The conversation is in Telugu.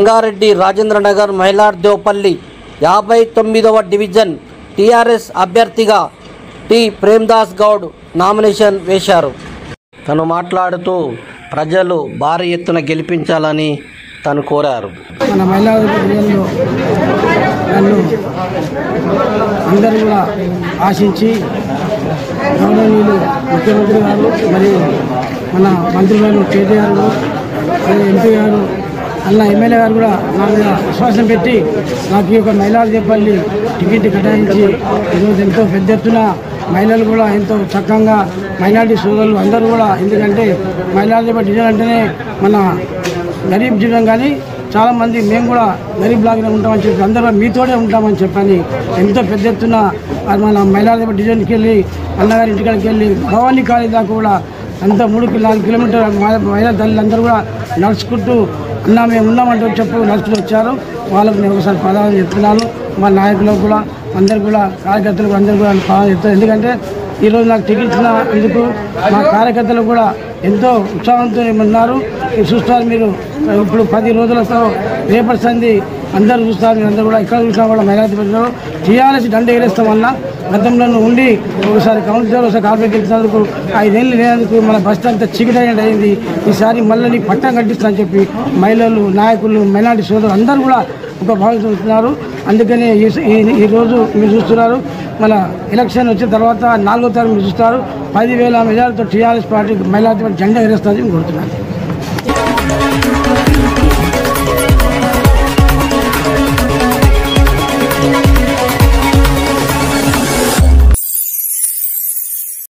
రంగారెడ్డి రాజేంద్రనగర్ మైలార్దేవపల్లి యాభై తొమ్మిదవ డివిజన్ టీఆర్ఎస్ అభ్యర్థిగా టి ప్రేమ్దాస్ గౌడ్ నామినేషన్ వేశారు తను మాట్లాడుతూ ప్రజలు భారీ ఎత్తున గెలిపించాలని తను కోరారు మన మహిళా విభజనలో నన్ను అందరూ కూడా ఆశించి గౌరవనీయులు ముఖ్యమంత్రి గారు మరియు మన మంత్రులు కేటీఆర్ గారు మరియు ఎంపీ గారు అన్న ఎమ్మెల్యే గారు కూడా నా మీద విశ్వాసం పెట్టి నాకు ఈ యొక్క మహిళా చెప్పల్లి టికెట్ కేటాయించి ఈరోజు ఎంతో పెద్ద ఎత్తున మహిళలు కూడా ఎంతో చక్కగా మైనార్టీ సోదరులు అందరూ కూడా ఎందుకంటే మహిళా డివిజన్ అంటేనే మన గరీబ్ జీవనం కానీ చాలామంది మేము కూడా గరీబ్ లాగానే ఉంటామని చెప్పి అందరూ మీతోనే ఉంటామని చెప్పని ఎంతో పెద్ద ఎత్తున మరి మన మహిళా డివిజన్కి వెళ్ళి అన్నగారి ఇంటికాడికి వెళ్ళి భవానీ కాలేజ్ దాకా కూడా అంత మూడు కిలో నాలుగు కిలోమీటర్ మహిళా తల్లిదందరూ కూడా నడుచుకుంటూ అన్న మేము ఉన్నామంటూ చెప్పు నడుచుకుంటూ వచ్చారు వాళ్ళకు నేను ఒకసారి పదాలు చెప్తున్నాను మా నాయకులకు కూడా అందరు కూడా కార్యకర్తలకు అందరూ కూడా పదాలు చెప్తాను ఎందుకంటే ఈరోజు నాకు టికెట్ ఇచ్చిన అందుకు మా కార్యకర్తలు కూడా ఎంతో ఉత్సాహంతో ఉన్నారు మీరు చూస్తారు మీరు ఇప్పుడు పది రోజులతో రేపటి సంధి అందరూ చూస్తారు మీరు అందరూ కూడా ఇక్కడ చూసినా కూడా మహిళా టీఆర్ఎస్ దండ ఎగరేస్తాం వల్ల గతంలో ఉండి ఒకసారి కౌన్సిలర్ ఒకసారి కార్పొరేట్ ఇచ్చినందుకు ఐదేళ్ళు లేనందుకు మన బస్ అంతా చీకటైనట్టు అయింది ఈసారి మళ్ళీ నీకు పట్టం కట్టిస్తానని చెప్పి మహిళలు నాయకులు మైనార్టీ సోదరులు అందరూ కూడా ఒక భావిస్తున్నారు అందుకని ఈ- ఈ- ఈరోజు మీరు చూస్తున్నారు మన ఎలక్షన్ వచ్చిన తర్వాత నాలుగో తారీఖు మీరు చూస్తారు పదివేల మెజార్టీతో టీఆర్ఎస్ పార్టీ మహిళా జెండా ఎగరేస్తారని కోరుతున్నారు